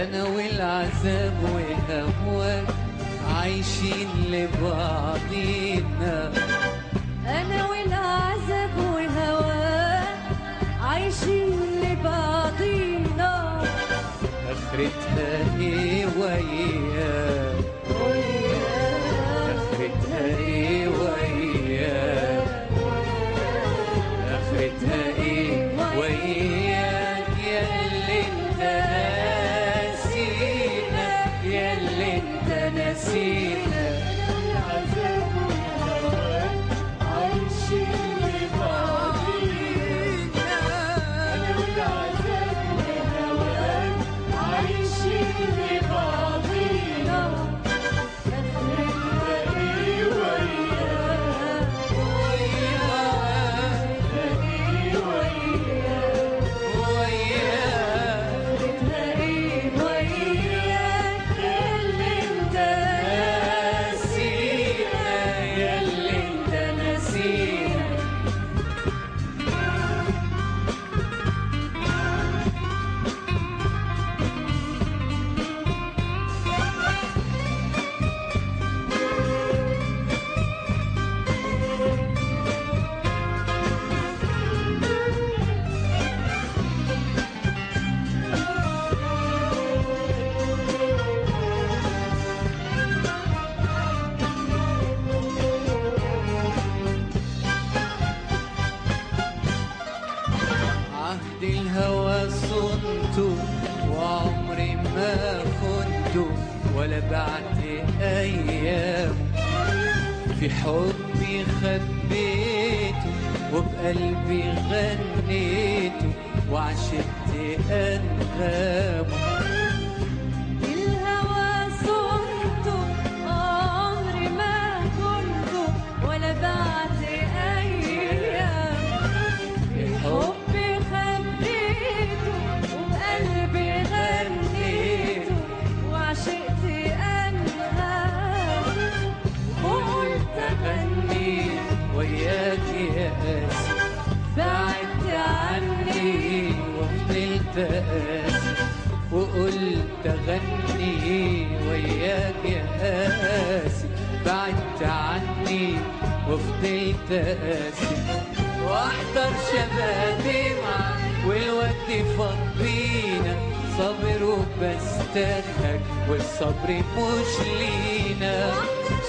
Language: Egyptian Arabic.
انا والعذاب وهواك عايشين لبعضينا أنا والعذاب وهواك عايشين لبعضينا اخرتها ايه وياك اخرتها ايه وياك اخرتها ايه وياك يا اللي انت ناسينا يا اللي انت ناسينا عهد الهوى صنته وعمري ما خنته ولا بعت ايام في حبي خبيته وبقلبي غنيته وعشقت انغامه الهوى صرته عمري ما كنته ولا بعد أيام حبي خبيته وبقلبي غنيته وعشقت أنغام وقلت أغني وياك يا قاسي بعدت عني وفضلت قاسي وقلت أغني وياك يا قاسي بعدت عني وفضلت قاسي واحضر شبابي معاك والوقت فاض بينا صابر وبستناك والصبر مش لينا